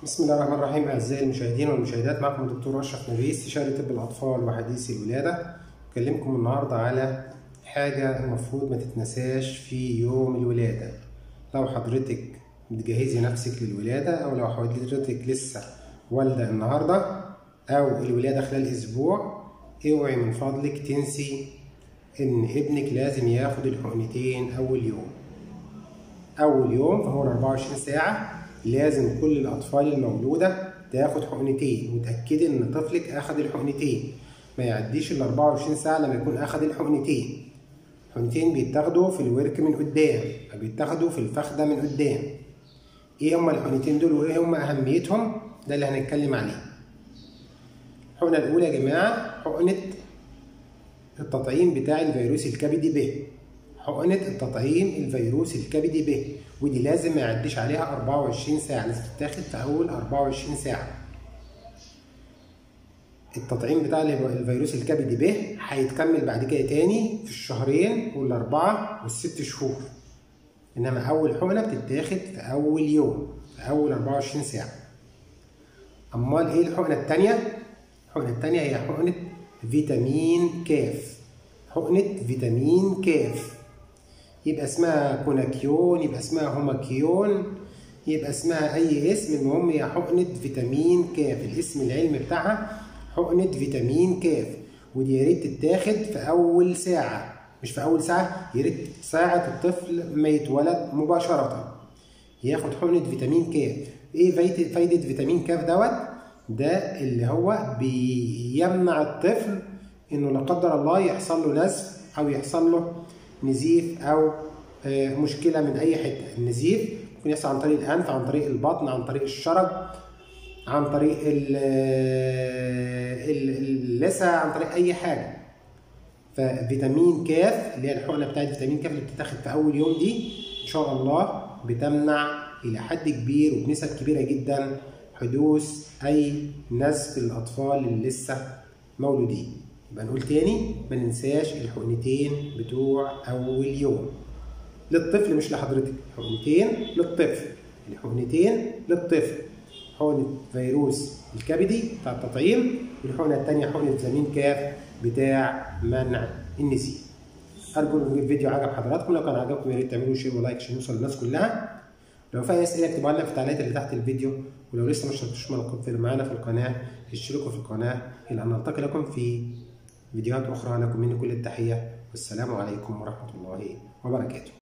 بسم الله الرحمن الرحيم أعزائي المشاهدين والمشاهدات معكم الدكتور أشرف نبيه استشاري طب الأطفال وحديث الولادة أكلمكم النهاردة على حاجة المفروض ما تتنساش في يوم الولادة لو حضرتك بتجهزي نفسك للولادة أو لو حضرتك لسه والدة النهاردة أو الولادة خلال أسبوع اوعي من فضلك تنسي إن ابنك لازم ياخد الحقنتين أول يوم أول يوم في أول 24 ساعة لازم كل الأطفال المولودة تاخد حقنتين وتأكدي إن طفلك أخد الحقنتين ما يعديش ال 24 ساعة لما يكون أخد الحقنتين الحقنتين بيتاخدوا في الورك من قدام بيتاخدوا في الفخدة من قدام إيه هما الحقنتين دول وإيه هما أهميتهم ده اللي هنتكلم عليه الحقنة الأولى يا جماعة حقنة التطعيم بتاع الفيروس الكبدي ب حقنة التطعيم الفيروس الكبدي ب ودي لازم ما يعديش عليها 24 ساعة لازم تتاخد في أول 24 ساعة التطعيم بتاع الفيروس الكبدي ب هيتكمل بعد كده تاني في الشهرين والأربعة والست شهور إنما أول حقنة بتتاخد في أول يوم في أول 24 ساعة أمال إيه الحقنة التانية؟ الحقنة التانية هي حقنة فيتامين كاف حقنة فيتامين كاف يبقى اسمها كوناكيون يبقى اسمها هوماكيون يبقى اسمها اي اسم المهم هي حقنة فيتامين كاف الاسم العلمي بتاعها حقنة فيتامين كاف ودي يا ريت تتاخد في اول ساعة مش في اول ساعة يا ريت ساعة الطفل ما يتولد مباشرة ياخد حقنة فيتامين كاف ايه فايدة فيتامين كاف دوت ده اللي هو بيمنع الطفل انه لا قدر الله يحصل له نزف او يحصل له نزيف او مشكله من اي حته النزيف ممكن يحصل عن طريق الانف عن طريق البطن عن طريق الشرج عن طريق اللثه عن طريق اي حاجه ففيتامين كاف اللي هي الحقنه بتاعت فيتامين كاف اللي بتتاخد في اول يوم دي ان شاء الله بتمنع الى حد كبير وبنسب كبيره جدا حدوث اي نزف للاطفال اللي لسه مولودين يبقى نقول تاني ما ننساش الحقنتين بتوع اول يوم للطفل مش لحضرتك حقنتين للطفل الحقنتين للطفل حقنة فيروس الكبدي بتاع التطعيم والحقنة التانية حقنة فيتامين كاف بتاع منع النزيف أرجو إن الفيديو عجب حضراتكم لو كان عجبكم يا ريت تعملوا شير ولايك عشان يوصل للناس كلها لو في اي اسئله اكتبوها لنا في التعليقات اللي تحت الفيديو ولو لسه ما اشتركتوش معانا في القناه اشتركوا في القناه الى ان نلتقي لكم في فيديوهات اخرى لكم مني كل التحيه والسلام عليكم ورحمه الله وبركاته